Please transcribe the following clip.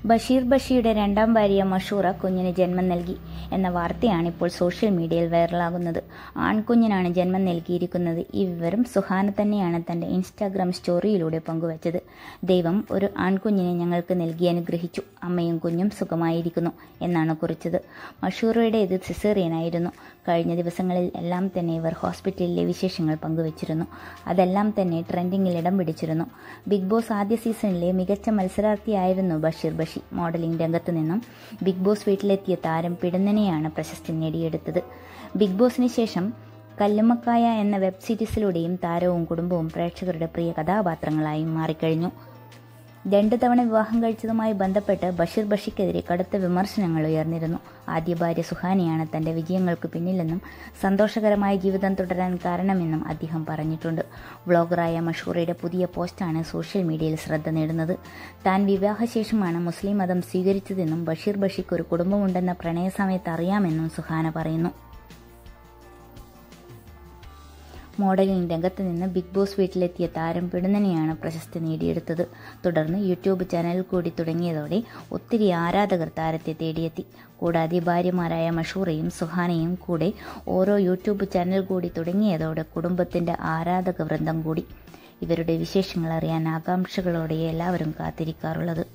ബഷീർ ബഷിയുടെ രണ്ടാം ഭാര്യ മഷൂറ കുഞ്ഞിന് ജന്മം നൽകി എന്ന വാർത്തയാണ് ഇപ്പോൾ സോഷ്യൽ മീഡിയയിൽ വൈറലാകുന്നത് ആൺകുഞ്ഞിനാണ് ജന്മം നൽകിയിരിക്കുന്നത് ഈ വിവരം സുഹാന തന്നെയാണ് തന്റെ ഇൻസ്റ്റാഗ്രാം സ്റ്റോറിയിലൂടെ പങ്കുവച്ചത് ദൈവം ഒരു ആൺകുഞ്ഞിനെ ഞങ്ങൾക്ക് നൽകി അനുഗ്രഹിച്ചു അമ്മയും കുഞ്ഞും സുഖമായിരിക്കുന്നു എന്നാണ് കുറിച്ചത് മഷൂറയുടെ ഇത് സിസേറിയനായിരുന്നു കഴിഞ്ഞ ദിവസങ്ങളിൽ എല്ലാം തന്നെ ഇവർ ഹോസ്പിറ്റലിലെ വിശേഷങ്ങൾ പങ്കുവച്ചിരുന്നു അതെല്ലാം തന്നെ ട്രെൻഡിങ്ങിൽ ഇടം പിടിച്ചിരുന്നു ബിഗ് ബോസ് ആദ്യ സീസണിലെ മികച്ച മത്സരാർത്ഥിയായിരുന്നു ബഷീർ ബഷി മോഡലിംഗ് രംഗത്ത് നിന്നും ബിഗ് ബോസ് വീട്ടിലെത്തിയ താരം പിടുന്നനെയാണ് പ്രശസ്തി നേടിയെടുത്തത് ബിഗ് ബോസിന് ശേഷം കല്ലുമ്മക്കായ എന്ന വെബ് സീരീസിലൂടെയും താരവും കുടുംബവും പ്രേക്ഷകരുടെ പ്രിയ കഥാപാത്രങ്ങളായി മാറിക്കഴിഞ്ഞു രണ്ടു തവണ വിവാഹം കഴിച്ചതുമായി ബന്ധപ്പെട്ട് ബഷീർ ബഷിക്കെതിരെ കടുത്ത വിമർശനങ്ങൾ ഉയർന്നിരുന്നു ആദ്യ ഭാര്യ സുഹാനിയാണ് തന്റെ വിജയങ്ങൾക്ക് പിന്നിലെന്നും സന്തോഷകരമായ ജീവിതം തുടരാൻ കാരണമെന്നും അദ്ദേഹം പറഞ്ഞിട്ടുണ്ട് വ്ളോഗറായ മഷൂറയുടെ പുതിയ പോസ്റ്റാണ് സോഷ്യൽ മീഡിയയിൽ ശ്രദ്ധ നേടുന്നത് താൻ വിവാഹശേഷമാണ് മുസ്ലിം മതം സ്വീകരിച്ചതെന്നും ബഷീർ ബഷിക്ക് ഒരു കുടുംബമുണ്ടെന്ന പ്രണയസമയത്ത് അറിയാമെന്നും സുഹാന പറയുന്നു മോഡലിംഗ് രംഗത്ത് നിന്ന് ബിഗ് ബോസ് വീട്ടിലെത്തിയ താരം പിടുന്നനെയാണ് പ്രശസ്തി നേടിയെടുത്തത് തുടർന്ന് യൂട്യൂബ് ചാനൽ കൂടി തുടങ്ങിയതോടെ ഒത്തിരി ആരാധകർ താരത്തെ തേടിയെത്തി കൂടാതെ ഭാര്യമാരായ മഷൂറയും സുഹാനയും കൂടെ ഓരോ യൂട്യൂബ് ചാനൽ കൂടി തുടങ്ങിയതോടെ കുടുംബത്തിന്റെ ആരാധക വൃന്ദം കൂടി ഇവരുടെ വിശേഷങ്ങൾ അറിയാൻ ആകാംക്ഷകളോടെ എല്ലാവരും കാത്തിരിക്കാറുള്ളത്